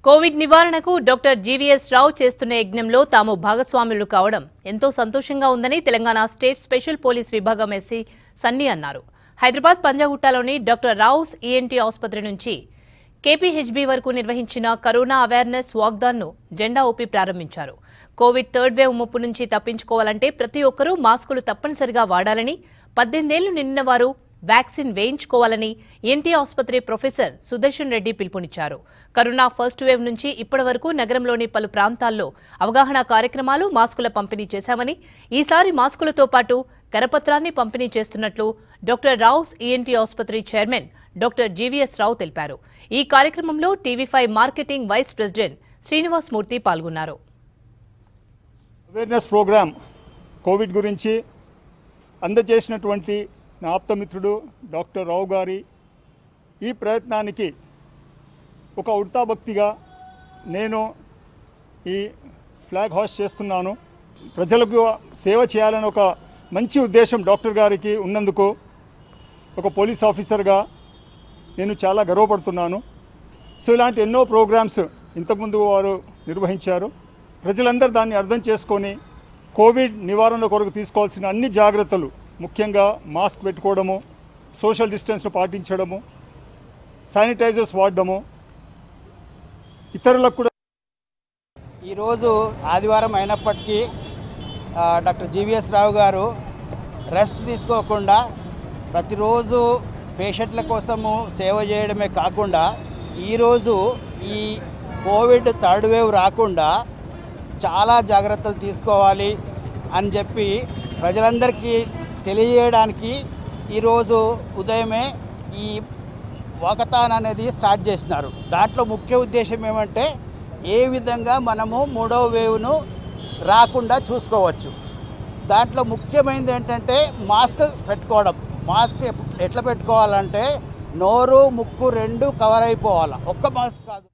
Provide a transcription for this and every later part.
Covid నివారణకు doctor GVS రావు చేస్తున్న యజ్ఞంలో తాము భాగస్వాములు కావడం ఎంతో సంతోషంగా ఉందని తెలంగాణ స్టేట్ స్పెషల్ పోలీస్ విభాగం ఎస్సీ సన్నీ అన్నారు హైదరాబాద్ పంజాగుట్టాలోని డాక్టర్ రావుస్ ఈఎన్టీ ఆసుపత్రి నుంచి కేపీహెచ్బీ వరకు నిర్వహించిన కరోనా అవేర్నెస్ వాగ్దాన్ను జెండా ఊపి ప్రారంభించారు కోవిడ్ థర్డ్ వేవ్ ముప్పు నుంచి తప్పించుకోవాలంటే ప్రతి ఒక్కరూ మాస్కులు తప్పనిసరిగా వాడాలని పద్దెనిమిదేళ్లు నిండిన వారు వ్యాక్సిన్ వేయించుకోవాలని ఎన్టీ ఆసుపత్రి ప్రొఫెసర్ సుదర్శన్ రెడ్డి పిలుపునిచ్చారు కరోనా ఫస్ట్ వేవ్ నుంచి ఇప్పటి వరకు నగరంలోని పలు ప్రాంతాల్లో అవగాహన కార్యక్రమాలు మాస్కుల పంపిణీ చేశామని ఈసారి మాస్కులతో పాటు కరపత్రాన్ని పంపిణీ చేస్తున్నట్లు డాక్టర్ రావుస్ ఈఎన్టీ ఆసుపత్రి చైర్మన్ డాక్టర్ జీవీఎస్ రావు తెలిపారు ఈ కార్యక్రమంలో TV five marketing vice president Srinivas Murthy పాల్గొన్నారు అవేర్నెస్ ప్రోగ్రామ్ కోవిడ్ గురించి అందజేసినటువంటి నా ఆప్తమిత్రుడు డాక్టర్ రావు గారి ఈ ప్రయత్నానికి ఒక ఉడతాభక్తిగా నేను ఈ ఫ్లాగ్ హాస్ట్ చేస్తున్నాను ప్రజలకు సేవ చేయాలని ఒక మంచి ఉద్దేశం డాక్టర్ గారికి ఉన్నందుకు ఒక పోలీస్ ఆఫీసర్గా నేను చాలా గర్వపడుతున్నాను సో ఇలాంటి ఎన్నో ప్రోగ్రామ్స్ ఇంతకుముందు వారు నిర్వహించారు ప్రజలందరూ దాన్ని అర్థం చేసుకొని కోవిడ్ నివారణ కొరకు తీసుకోవాల్సిన అన్ని జాగ్రత్తలు ముఖ్యంగా మాస్క్ పెట్టుకోవడము సోషల్ డిస్టెన్స్ను పాటించడము శానిటైజర్స్ వాడడము ఇతరులకు కూడా ఈరోజు ఆదివారం అయినప్పటికీ ఆ, డాక్టర్ జీవీఎస్ రావు గారు రెస్ట్ తీసుకోకుండా ప్రతిరోజు పేషెంట్ల కోసము సేవ చేయడమే కాకుండా ఈరోజు ఈ కోవిడ్ థర్డ్ వేవ్ రాకుండా చాలా జాగ్రత్తలు తీసుకోవాలి అని చెప్పి ప్రజలందరికీ తెలియజేయడానికి ఈరోజు ఉదయమే ఈ వాకథాన్ అనేది స్టార్ట్ చేసినారు దాంట్లో ముఖ్య ఉద్దేశం ఏమంటే ఏ విధంగా మనము మూడో వేవ్ను రాకుండా చూసుకోవచ్చు దాంట్లో ముఖ్యమైనది ఏంటంటే మాస్క్ పెట్టుకోవడం మాస్క్ ఎప్- ఎట్లా పెట్టుకోవాలంటే నోరు ముక్కు రెండు కవర్ అయిపోవాలి ఒక్క మాస్క్ కాదు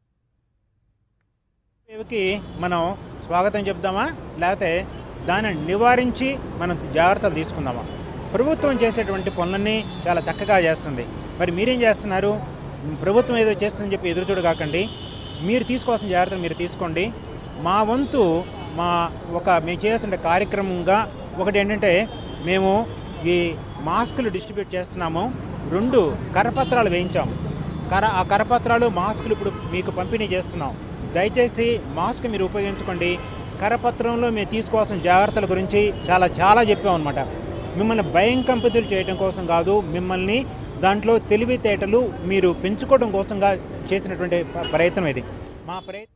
వేవ్కి మనం స్వాగతం చెప్దామా లేకపోతే దానిని నివారించి మనం జాగ్రత్తలు తీసుకుందామా ప్రభుత్వం చేసేటువంటి పనులన్నీ చాలా చక్కగా చేస్తుంది మరి మీరేం చేస్తున్నారు ప్రభుత్వం ఏదో చేస్తుందని చెప్పి ఎదురు చూడగాకండి మీరు తీసుకోవాల్సిన జాగ్రత్తలు మీరు తీసుకోండి మా వంతు మా ఒక మేము చేస్తున్న కార్యక్రమంగా ఒకటి ఏంటంటే మేము ఈ మాస్కులు డిస్ట్రిబ్యూట్ చేస్తున్నాము రెండు కరపత్రాలు వేయించాము కర ఆ కరపత్రాలు మాస్కులు ఇప్పుడు మీకు పంపిణీ చేస్తున్నాం దయచేసి మాస్క్ మీరు ఉపయోగించుకోండి కరపత్రంలో మేము తీసుకోవాల్సిన జాగ్రత్తల గురించి చాలా చాలా చెప్పాం అనమాట మిమ్మల్ని భయం కంపితులు చేయడం కోసం కాదు మిమ్మల్ని దాంట్లో తెలివితేటలు మీరు పెంచుకోవడం కోసంగా చేసినటువంటి ప- ప్రయత్నం ఇది మా ప్రయత్నం